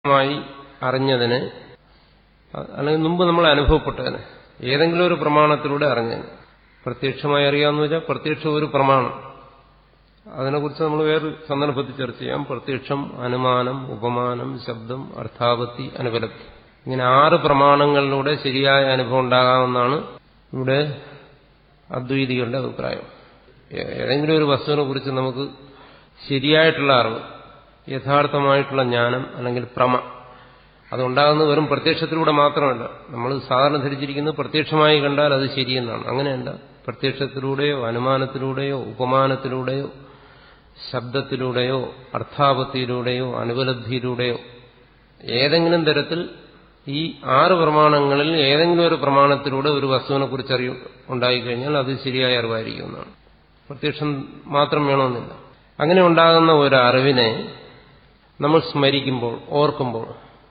മായി അറിഞ്ഞതിന് അല്ലെങ്കിൽ മുമ്പ് നമ്മൾ അനുഭവപ്പെട്ടതിന് ഏതെങ്കിലും ഒരു പ്രമാണത്തിലൂടെ അറിഞ്ഞതിന് പ്രത്യക്ഷമായി അറിയാമെന്ന് വെച്ചാൽ പ്രത്യക്ഷം ഒരു പ്രമാണം അതിനെക്കുറിച്ച് നമ്മൾ വേറെ സന്ദർഭത്തിൽ ചർച്ച ചെയ്യാം പ്രത്യക്ഷം അനുമാനം ഉപമാനം ശബ്ദം അർത്ഥാപത്തി അനുപലബ്ധി ഇങ്ങനെ ആറ് പ്രമാണങ്ങളിലൂടെ ശരിയായ അനുഭവം ഉണ്ടാകാമെന്നാണ് ഇവിടെ അദ്വൈതികളുടെ അഭിപ്രായം ഏതെങ്കിലും ഒരു വസ്തുവിനെ കുറിച്ച് നമുക്ക് ശരിയായിട്ടുള്ള അറിവ് യഥാർത്ഥമായിട്ടുള്ള ജ്ഞാനം അല്ലെങ്കിൽ പ്രമ അതുണ്ടാകുന്നത് വെറും പ്രത്യക്ഷത്തിലൂടെ മാത്രമല്ല നമ്മൾ സാധാരണ ധരിച്ചിരിക്കുന്നത് പ്രത്യക്ഷമായി കണ്ടാൽ അത് ശരിയെന്നാണ് അങ്ങനെയല്ല പ്രത്യക്ഷത്തിലൂടെയോ അനുമാനത്തിലൂടെയോ ഉപമാനത്തിലൂടെയോ ശബ്ദത്തിലൂടെയോ അർത്ഥാപത്തിയിലൂടെയോ അനുപലബ്ധിയിലൂടെയോ ഏതെങ്കിലും തരത്തിൽ ഈ ആറ് പ്രമാണങ്ങളിൽ ഏതെങ്കിലും ഒരു പ്രമാണത്തിലൂടെ ഒരു വസ്തുവിനെ കുറിച്ച് അറിവ് ഉണ്ടായിക്കഴിഞ്ഞാൽ അത് ശരിയായ അറിവായിരിക്കും എന്നാണ് പ്രത്യക്ഷം മാത്രം വേണമെന്നില്ല അങ്ങനെ ഉണ്ടാകുന്ന ഒരു അറിവിനെ നമ്മൾ സ്മരിക്കുമ്പോൾ ഓർക്കുമ്പോൾ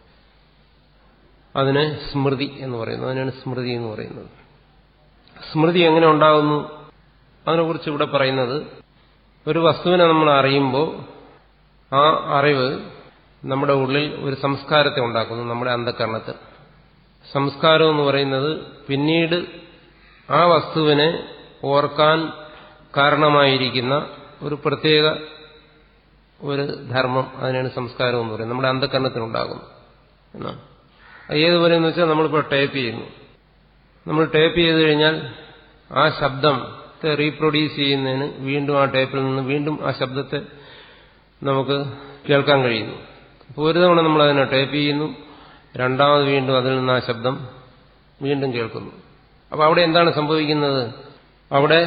അതിന് സ്മൃതി എന്ന് പറയുന്നു അതിനാണ് സ്മൃതി എന്ന് പറയുന്നത് സ്മൃതി എങ്ങനെ ഉണ്ടാകുന്നു അതിനെക്കുറിച്ച് ഇവിടെ പറയുന്നത് ഒരു വസ്തുവിനെ നമ്മൾ അറിയുമ്പോൾ ആ അറിവ് നമ്മുടെ ഉള്ളിൽ ഒരു സംസ്കാരത്തെ ഉണ്ടാക്കുന്നു നമ്മുടെ അന്ധകരണത്തിൽ സംസ്കാരം എന്ന് പറയുന്നത് പിന്നീട് ആ വസ്തുവിനെ ഓർക്കാൻ കാരണമായിരിക്കുന്ന ഒരു പ്രത്യേക ഒരു ധർമ്മം അതിനാണ് സംസ്കാരം എന്ന് പറയുന്നത് നമ്മുടെ അന്ധകരണത്തിനുണ്ടാകുന്നു എന്നാണ് ഏതുപോലെ എന്ന് വെച്ചാൽ നമ്മളിപ്പോൾ ടൈപ്പ് ചെയ്യുന്നു നമ്മൾ ടൈപ്പ് ചെയ്ത് കഴിഞ്ഞാൽ ആ ശബ്ദത്തെ റീപ്രൊഡ്യൂസ് ചെയ്യുന്നതിന് വീണ്ടും ആ ടൈപ്പിൽ നിന്ന് വീണ്ടും ആ ശബ്ദത്തെ നമുക്ക് കേൾക്കാൻ കഴിയുന്നു അപ്പോൾ ഒരു തവണ നമ്മൾ അതിനെ ടൈപ്പ് ചെയ്യുന്നു രണ്ടാമത് വീണ്ടും അതിൽ നിന്ന് ആ ശബ്ദം വീണ്ടും കേൾക്കുന്നു അപ്പോൾ അവിടെ എന്താണ് സംഭവിക്കുന്നത് അവിടെ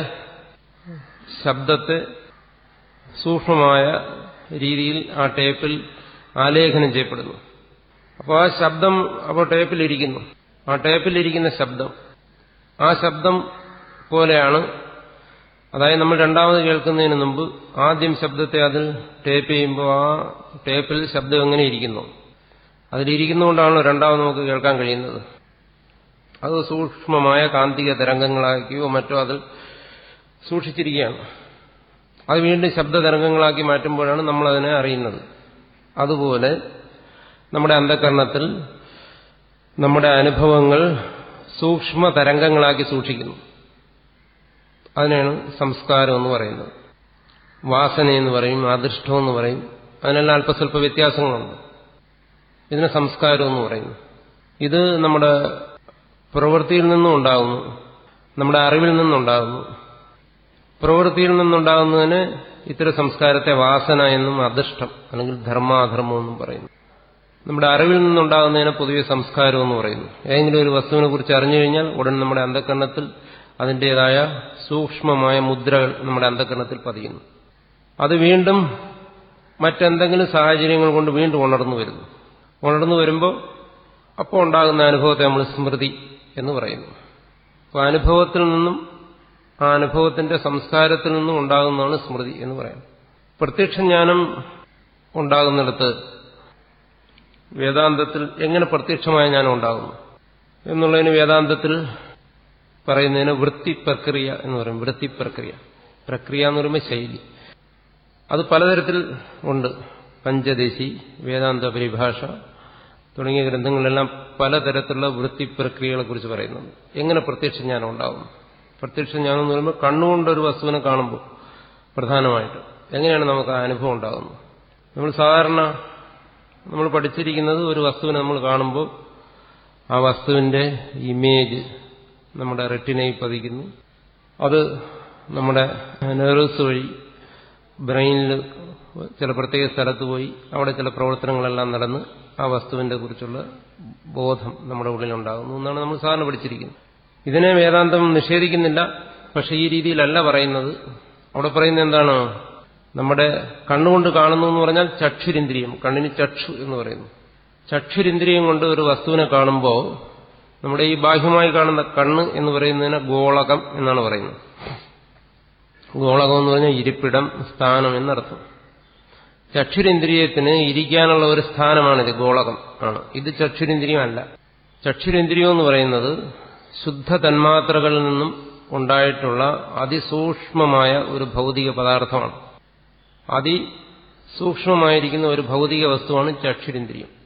ശബ്ദത്തെ സൂക്ഷ്മമായ രീതിയിൽ ആ ടേപ്പിൽ ആലേഖനം ചെയ്യപ്പെടുന്നു അപ്പോൾ ആ ശബ്ദം അപ്പോൾ ടേപ്പിലിരിക്കുന്നു ആ ടേപ്പിലിരിക്കുന്ന ശബ്ദം ആ ശബ്ദം പോലെയാണ് അതായത് നമ്മൾ രണ്ടാമത് കേൾക്കുന്നതിന് മുമ്പ് ആദ്യം ശബ്ദത്തെ അതിൽ ടേപ്പ് ചെയ്യുമ്പോൾ ആ ടേപ്പിൽ ശബ്ദം എങ്ങനെ ഇരിക്കുന്നു അതിലിരിക്കുന്നതുകൊണ്ടാണല്ലോ രണ്ടാമത് നമുക്ക് കേൾക്കാൻ കഴിയുന്നത് അത് സൂക്ഷ്മമായ കാന്തിക തരംഗങ്ങളാക്കിയോ മറ്റോ അതിൽ സൂക്ഷിച്ചിരിക്കുകയാണ് അത് വീണ്ടും ശബ്ദ തരംഗങ്ങളാക്കി മാറ്റുമ്പോഴാണ് നമ്മൾ അതിനെ അറിയുന്നത് അതുപോലെ നമ്മുടെ അന്ധകരണത്തിൽ നമ്മുടെ അനുഭവങ്ങൾ സൂക്ഷ്മ തരംഗങ്ങളാക്കി സൂക്ഷിക്കുന്നു അതിനാണ് സംസ്കാരം എന്ന് പറയുന്നത് വാസന എന്ന് പറയും അദൃഷ്ടം എന്ന് പറയും അതിനെല്ലാം അല്പസ്വല്പ വ്യത്യാസങ്ങളുണ്ട് ഇതിനെ സംസ്കാരം എന്ന് പറയുന്നു ഇത് നമ്മുടെ പ്രവൃത്തിയിൽ നിന്നും ഉണ്ടാകുന്നു നമ്മുടെ അറിവിൽ നിന്നുണ്ടാകുന്നു പ്രവൃത്തിയിൽ നിന്നുണ്ടാകുന്നതിന് ഇത്തരം സംസ്കാരത്തെ വാസന എന്നും അദൃഷ്ടം അല്ലെങ്കിൽ ധർമാധർമ്മം എന്നും പറയുന്നു നമ്മുടെ അറിവിൽ നിന്നുണ്ടാകുന്നതിനെ പൊതുവെ സംസ്കാരം എന്ന് പറയുന്നു ഏതെങ്കിലും ഒരു വസ്തുവിനെ കുറിച്ച് അറിഞ്ഞു കഴിഞ്ഞാൽ ഉടൻ നമ്മുടെ അന്ധകരണത്തിൽ അതിൻ്റെതായ സൂക്ഷ്മമായ മുദ്രകൾ നമ്മുടെ അന്ധകരണത്തിൽ പതിയുന്നു അത് വീണ്ടും മറ്റെന്തെങ്കിലും സാഹചര്യങ്ങൾ കൊണ്ട് വീണ്ടും ഉണർന്നു വരുന്നു ഉണർന്നു വരുമ്പോൾ അപ്പോൾ ഉണ്ടാകുന്ന അനുഭവത്തെ നമ്മൾ സ്മൃതി എന്ന് പറയുന്നു അപ്പോൾ അനുഭവത്തിൽ നിന്നും ആ അനുഭവത്തിന്റെ സംസ്കാരത്തിൽ നിന്നും ഉണ്ടാകുന്നതാണ് സ്മൃതി എന്ന് പറയുന്നത് പ്രത്യക്ഷ ജ്ഞാനം ഉണ്ടാകുന്നിടത്ത് വേദാന്തത്തിൽ എങ്ങനെ പ്രത്യക്ഷമായ ജ്ഞാനം ഉണ്ടാകുന്നു എന്നുള്ളതിന് വേദാന്തത്തിൽ പറയുന്നതിന് വൃത്തി പ്രക്രിയ എന്ന് പറയും വൃത്തി പ്രക്രിയ പ്രക്രിയ എന്ന് പറയുമ്പോൾ ശൈലി അത് പലതരത്തിൽ ഉണ്ട് പഞ്ചദേശി വേദാന്ത പരിഭാഷ തുടങ്ങിയ ഗ്രന്ഥങ്ങളിലെല്ലാം പലതരത്തിലുള്ള വൃത്തി പ്രക്രിയകളെ കുറിച്ച് പറയുന്നുണ്ട് എങ്ങനെ പ്രത്യക്ഷ ജ്ഞാനം ഉണ്ടാകുന്നു പ്രത്യക്ഷ ജ്ഞാനം എന്ന് പറയുമ്പോൾ കണ്ണുകൊണ്ട് ഒരു വസ്തുവിനെ കാണുമ്പോൾ പ്രധാനമായിട്ട് എങ്ങനെയാണ് നമുക്ക് ആ അനുഭവം ഉണ്ടാകുന്നത് നമ്മൾ സാധാരണ നമ്മൾ പഠിച്ചിരിക്കുന്നത് ഒരു വസ്തുവിനെ നമ്മൾ കാണുമ്പോൾ ആ വസ്തുവിന്റെ ഇമേജ് നമ്മുടെ റെറ്റിനയിൽ പതിക്കുന്നു അത് നമ്മുടെ നെർവ്സ് വഴി ബ്രെയിനിൽ ചില പ്രത്യേക സ്ഥലത്ത് പോയി അവിടെ ചില പ്രവർത്തനങ്ങളെല്ലാം നടന്ന് ആ വസ്തുവിന്റെ കുറിച്ചുള്ള ബോധം നമ്മുടെ ഉള്ളിലുണ്ടാകുന്നു എന്നാണ് നമ്മൾ സാധാരണ പഠിച്ചിരിക്കുന്നത് ഇതിനെ വേദാന്തം നിഷേധിക്കുന്നില്ല പക്ഷെ ഈ രീതിയിലല്ല പറയുന്നത് അവിടെ പറയുന്നത് എന്താണ് നമ്മുടെ കണ്ണുകൊണ്ട് കാണുന്നു എന്ന് പറഞ്ഞാൽ ചക്ഷുരിന്ദ്രിയം കണ്ണിന് ചക്ഷു എന്ന് പറയുന്നു ചക്ഷുരിന്ദ്രിയം കൊണ്ട് ഒരു വസ്തുവിനെ കാണുമ്പോൾ നമ്മുടെ ഈ ബാഹ്യമായി കാണുന്ന കണ്ണ് എന്ന് പറയുന്നതിന് ഗോളകം എന്നാണ് പറയുന്നത് ഗോളകം എന്ന് പറഞ്ഞാൽ ഇരിപ്പിടം സ്ഥാനം എന്നർത്ഥം ചക്ഷുരേന്ദ്രിയത്തിന് ഇരിക്കാനുള്ള ഒരു സ്ഥാനമാണിത് ഗോളകം ആണ് ഇത് ചക്ഷുരേന്ദ്രിയമല്ല ചക്ഷുരേന്ദ്രിയം എന്ന് പറയുന്നത് ശുദ്ധ തന്മാത്രകളിൽ നിന്നും ഉണ്ടായിട്ടുള്ള അതിസൂക്ഷ്മമായ ഒരു ഭൗതിക പദാർത്ഥമാണ് അതിസൂക്ഷ്മമായിരിക്കുന്ന ഒരു ഭൗതിക വസ്തുവാണ് ചക്ഷുരേന്ദ്രിയം